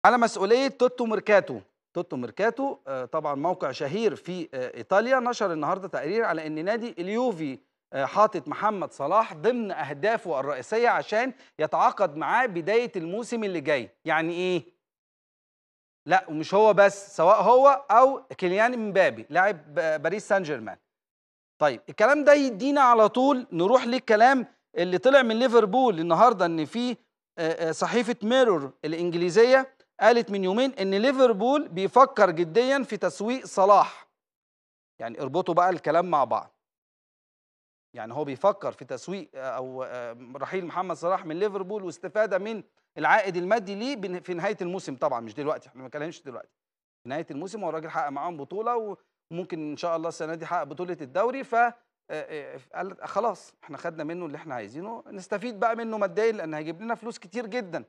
على مسؤولية توتو ميركاتو توتو ميركاتو آه، طبعا موقع شهير في آه، ايطاليا نشر النهارده تقرير على ان نادي اليوفي آه، حاطط محمد صلاح ضمن اهدافه الرئيسيه عشان يتعاقد معاه بدايه الموسم اللي جاي يعني ايه لا ومش هو بس سواء هو او كيليان امبابي لاعب ب- باريس سان جيرمان طيب الكلام ده يدينا على طول نروح للكلام اللي طلع من ليفربول النهارده ان في آه، آه، صحيفه ميرور الانجليزيه قالت من يومين ان ليفربول بيفكر جديا في تسويق صلاح يعني اربطوا بقى الكلام مع بعض يعني هو بيفكر في تسويق آه، او آه، رحيل محمد صلاح من ليفربول واستفاده من العائد المادي ليه بن- في نهايه الموسم طبعا مش دلوقتي احنا ما بنتكلمش دلوقتي في نهايه الموسم هو الراجل حقق معاهم بطوله وممكن ان شاء الله السنه دي يحقق بطوله الدوري ف آه، آه، قال خلاص احنا خدنا منه اللي احنا عايزينه نستفيد بقى منه ماديا لان هيجيب لنا فلوس كتير جدا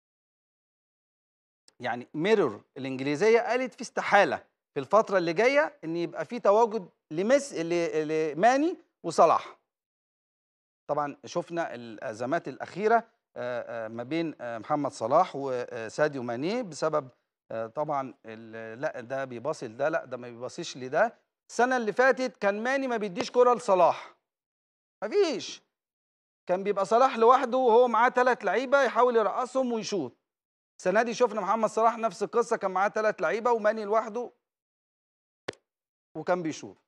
يعني ميرور الانجليزيه قالت في استحاله في الفتره اللي جايه ان يبقى في تواجد لمس ل- لماني وصلاح طبعا شفنا الازمات الاخيره آه، آه، ما بين آه، محمد صلاح وساديو ماني بسبب آه، طبعا ال- لا ده بيباصي لده لا ده ما بيباصيش لده السنه اللي فاتت كان ماني ما بيديش كره لصلاح مفيش كان بيبقى صلاح لوحده وهو معاه ثلاث لعيبه يحاول يرقصهم ويشوط السنه دي شفنا محمد صلاح نفس القصه كان معاه ثلاث لعيبه وماني لوحده وكان بيشوط